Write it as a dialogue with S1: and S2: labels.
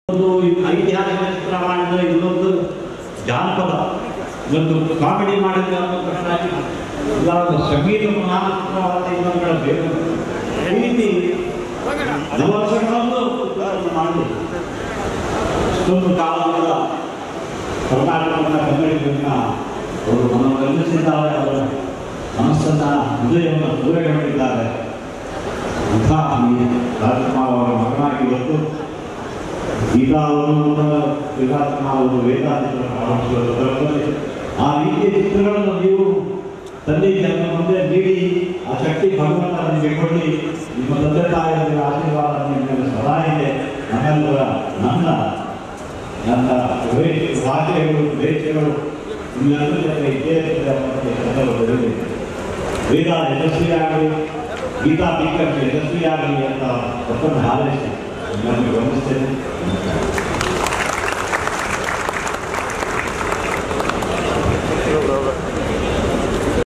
S1: ಒಂದು ಐತಿಹಾಸಿಕ ಚಿತ್ರ ಮಾಡಿದ್ರೆ ಇನ್ನೊಂದು ಜಾನಪದ ಒಂದು ಕಾಮಿಡಿ ಮಾಡಿದ್ರೆ ಅನ್ನೋ ಪ್ರಶ್ನೆ ಆಗಿದೆ. ಇಲ್ಲ ಒಂದು ಸಂಗೀತ ಮಹಾಚಿತ್ರವಾದ ಇನ್ನೊಂದು ಕಡೆ ಬೇಕು ಈ ರೀತಿ ಹಲವು ವರ್ಷಗಳಲ್ಲೂ ಚಿತ್ರವನ್ನು ಮಾಡಿ ಇಷ್ಟೊಂದು ಕಾಲದಿಂದ ಕರ್ನಾಟಕವನ್ನು ಕನ್ನಡಿಗರನ್ನ ಅವರು ಮನೋರಂಜಿಸಿದ್ದಾರೆ ಅವರ ಮನಸ್ಸನ್ನ ಹೃದಯವನ್ನು ದೂರಗೊಂಡಿದ್ದಾರೆ ಅಂಥ ಈ ರಾಜ್ಕುಮಾರ್ ಅವರ ಮಗನಾಗಿ ಇವತ್ತು ಗೀತಾ ಅವರು ಕೂಡ ವಿರಾತ್ಮ ಅವರು ವೇದಾಂತ ಆರಂಭಿಸುವ ಸಂದರ್ಭದಲ್ಲಿ ಆ ರೀತಿಯ ಚಿತ್ರಗಳನ್ನು ನೀವು ತಂದೆ ಜನ್ಮ ಮುಂದೆ ನೀಡಿ ಆ ಶಕ್ತಿ ಭಗವಂತ ನಿಮಗೆ ಕೊಡಲಿ ನಿಮ್ಮ ತಂದೆ ತಾಯಿಯರ ಆಶೀರ್ವಾದ ನಿಮ್ಮ ಮೇಲೆ ಸದಾ ಇದೆ ನಮ್ಮೆಲ್ಲರ ನನ್ನ ನನ್ನ ವೇಷ- ವಾದ್ಯಗಳು ವೇಷಗಳು ನಿಮ್ಮೆಲ್ಲರ ಜೊತೆ ಇದ್ದೇ ಇರ್ತದೆ ಅನ್ನೋದಕ್ಕೆ ಸಂದರ್ಭದಲ್ಲಿ ವೇದ ಯಶಸ್ವಿಯಾಗಲಿ ಗೀತಾ ಪೀಕರ್ ಯಶಸ್ವಿಯಾಗಲಿ ಅಂತ ಒತ್ತನ್ನು ಹಾರೈಸಿ ನಿಮ್ಮನ್ನು ಗಮನಿಸ್ತೇನೆ